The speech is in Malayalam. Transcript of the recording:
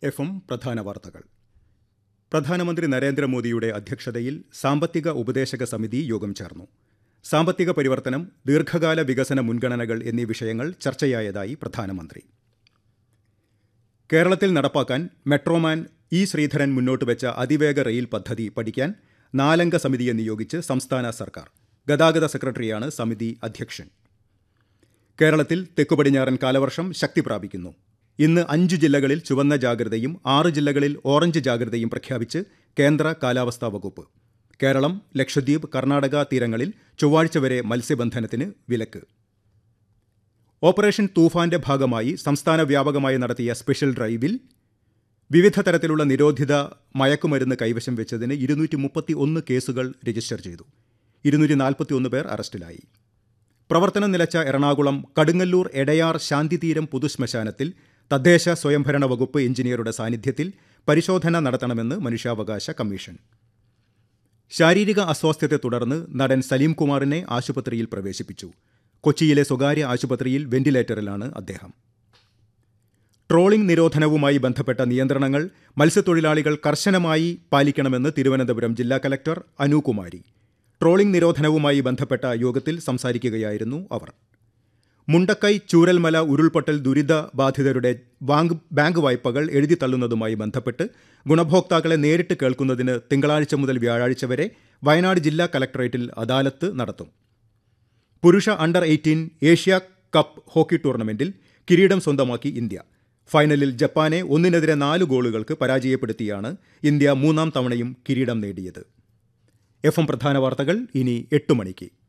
എഫ് എം പ്രധാന വാർത്തകൾ പ്രധാനമന്ത്രി നരേന്ദ്രമോദിയുടെ അധ്യക്ഷതയിൽ സാമ്പത്തിക ഉപദേശക സമിതി യോഗം ചേർന്നു സാമ്പത്തിക പരിവർത്തനം ദീർഘകാല വികസന മുൻഗണനകൾ എന്നീ വിഷയങ്ങൾ ചർച്ചയായതായി പ്രധാനമന്ത്രി കേരളത്തിൽ നടപ്പാക്കാൻ മെട്രോമാൻ ഇ ശ്രീധരൻ മുന്നോട്ട് വെച്ച അതിവേഗ റെയിൽ പദ്ധതി പഠിക്കാൻ നാലംഗ സമിതിയെ നിയോഗിച്ച് സംസ്ഥാന സർക്കാർ ഗതാഗത സെക്രട്ടറിയാണ് സമിതി അധ്യക്ഷൻ കേരളത്തിൽ തെക്കുപടിഞ്ഞാറൻ കാലവർഷം ശക്തി പ്രാപിക്കുന്നു ഇന്ന് അഞ്ചു ജില്ലകളിൽ ചുവന്ന ജാഗ്രതയും ആറ് ജില്ലകളിൽ ഓറഞ്ച് ജാഗ്രതയും പ്രഖ്യാപിച്ച് കേന്ദ്ര കാലാവസ്ഥാ വകുപ്പ് കേരളം ലക്ഷദ്വീപ് കർണാടക തീരങ്ങളിൽ ചൊവ്വാഴ്ച വരെ മത്സ്യബന്ധനത്തിന് വിലക്ക് ഓപ്പറേഷൻ തൂഫാന്റെ ഭാഗമായി സംസ്ഥാന വ്യാപകമായി നടത്തിയ സ്പെഷ്യൽ ഡ്രൈവിൽ വിവിധ തരത്തിലുള്ള നിരോധിത മയക്കുമരുന്ന് കൈവശം വെച്ചതിന് ഇരുന്നൂറ്റി മുപ്പത്തി ഒന്ന് കേസുകൾ രജിസ്റ്റർ ചെയ്തു ഇരുന്നൂറ്റി നാൽപ്പത്തി ഒന്ന് പേർ അറസ്റ്റിലായി പ്രവർത്തനം നിലച്ച എറണാകുളം കടുങ്ങല്ലൂർ എടയാർ ശാന്തിതീരം പൊതുശ്മശാനത്തിൽ തദ്ദേശ സ്വയംഭരണ വകുപ്പ് എഞ്ചിനീയറുടെ സാന്നിധ്യത്തിൽ പരിശോധന നടത്തണമെന്ന് മനുഷ്യാവകാശ കമ്മീഷൻ ശാരീരിക അസ്വാസ്ഥ്യത്തെ തുടർന്ന് നടൻ സലീം കുമാറിനെ ആശുപത്രിയിൽ പ്രവേശിപ്പിച്ചു കൊച്ചിയിലെ സ്വകാര്യ ആശുപത്രിയിൽ വെന്റിലേറ്ററിലാണ് അദ്ദേഹം ട്രോളിംഗ് നിരോധനവുമായി ബന്ധപ്പെട്ട നിയന്ത്രണങ്ങൾ മത്സ്യത്തൊഴിലാളികൾ കർശനമായി പാലിക്കണമെന്ന് തിരുവനന്തപുരം ജില്ലാ കലക്ടർ അനുകുമാരി ട്രോളിംഗ് നിരോധനവുമായി ബന്ധപ്പെട്ട യോഗത്തിൽ സംസാരിക്കുകയായിരുന്നു അവർ മുണ്ടക്കൈ ചൂരൽമല ഉരുൾപൊട്ടൽ ദുരിത ബാധിതരുടെ ബാങ്ക് ബാങ്ക് വായ്പകൾ എഴുതിത്തള്ളുന്നതുമായി ബന്ധപ്പെട്ട് ഗുണഭോക്താക്കളെ നേരിട്ട് കേൾക്കുന്നതിന് തിങ്കളാഴ്ച മുതൽ വ്യാഴാഴ്ച വരെ വയനാട് ജില്ലാ കലക്ടറേറ്റിൽ അദാലത്ത് നടത്തും പുരുഷ under eighteen Asia cup hockey ടൂർണമെന്റിൽ കിരീടം സ്വന്തമാക്കി ഇന്ത്യ ഫൈനലിൽ ജപ്പാനെ ഒന്നിനെതിരെ നാല് ഗോളുകൾക്ക് പരാജയപ്പെടുത്തിയാണ് ഇന്ത്യ മൂന്നാം തവണയും കിരീടം നേടിയത് എഫ് എം പ്രധാന വാർത്തകൾ ഇനി എട്ട് മണിക്ക്